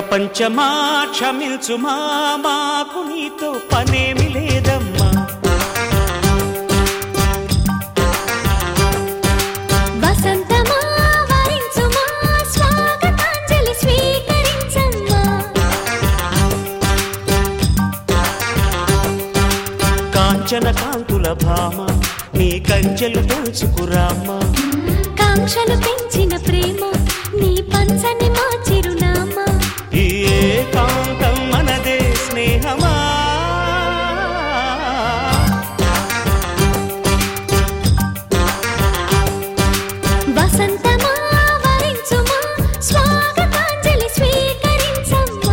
ప్రపంచమా క్షమించుమా మాకు నీతో పనేమి లేదమ్మా వసంతమా వరించుమా స్వాగతాంజలి స్వీకరించమ్మా కాంచన కాంతుల భామ నీ కంచెలు దోచుకురామ్మా కాంక్షలు పెంచిన ప్రేమ నీ పంచని మా చిరునామా ఈ ఏకాంతం మనదే స్నేహమా వసంతమా వరించుమా స్వాగతాంజలి స్వీకరించమ్మా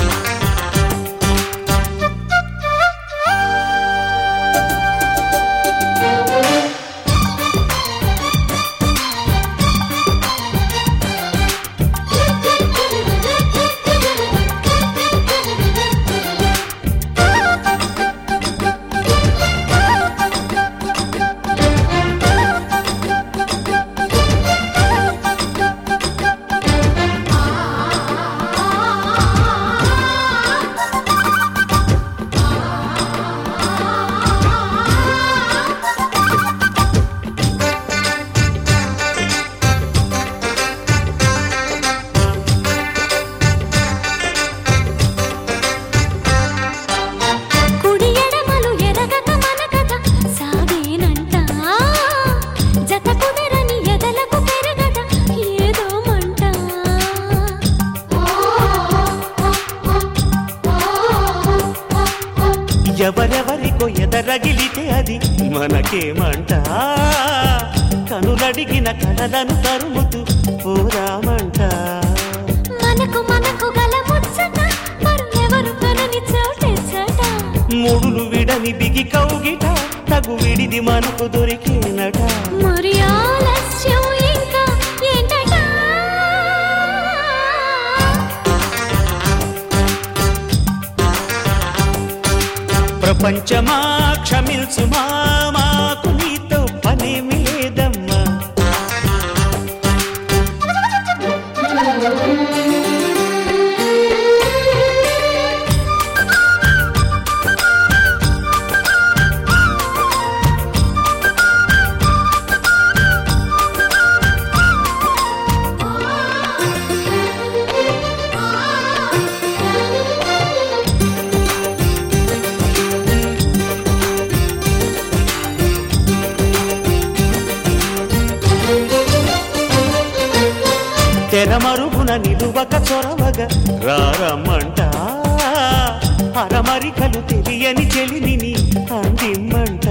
కుడి ఎడమలు ఎరగక మన కథ సాగేనంట జత కుదరని ఎదలకు పెరగద ఏదో మంట ఎవరెవరికో ఎదరగిలితే అది మనకేమంట కనులడిగిన కలలను తరుముతూ పోరామంట మనకు మనకు గల ముచ్చట మరెవరు కనని చోటెచ్చట ముడులు విడని బిగి కౌగిట తగు విడిది మనకు దొరికేనట మరి ఆలస్యం ఇంకా ఏంటట ప్రపంచమా క్షమించుమా మాకు నీతో పనేమి లేదమ్మా తెరమరుగున నిలువక చొరవగా రారమ్మంట అరమరికలు తెలియని చెలిని అందిమ్మంట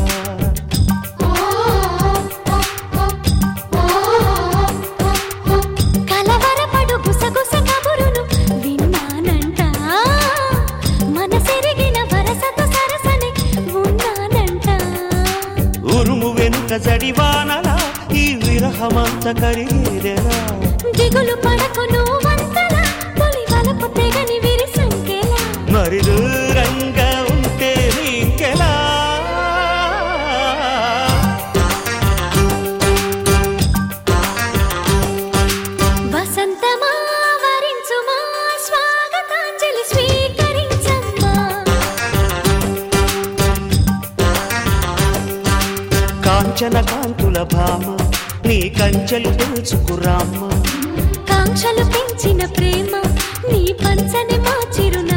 కలవరపడు గుసగుస కబురును విన్నానంట మనసెరిగిన వరసత సరసని ఉన్నానంట ఉరుము వెనుక జడివానలా ఈ విరహమంత కరిగేదెలా దిగులు పడకు నువ్వంతలా తొలి వలపు తెగని విరిసంకెలా మరి దూరంగా ఉంటే నీకెలా వసంతమా వరించుమా స్వాగతాంజలి స్వీకరించమ్మా కాంచన కాంతుల భామ నీ కంచెలు దోచుకురామ్మ కాంక్షలు పెంచిన ప్రేమ నీ పంచని మా చిరునామా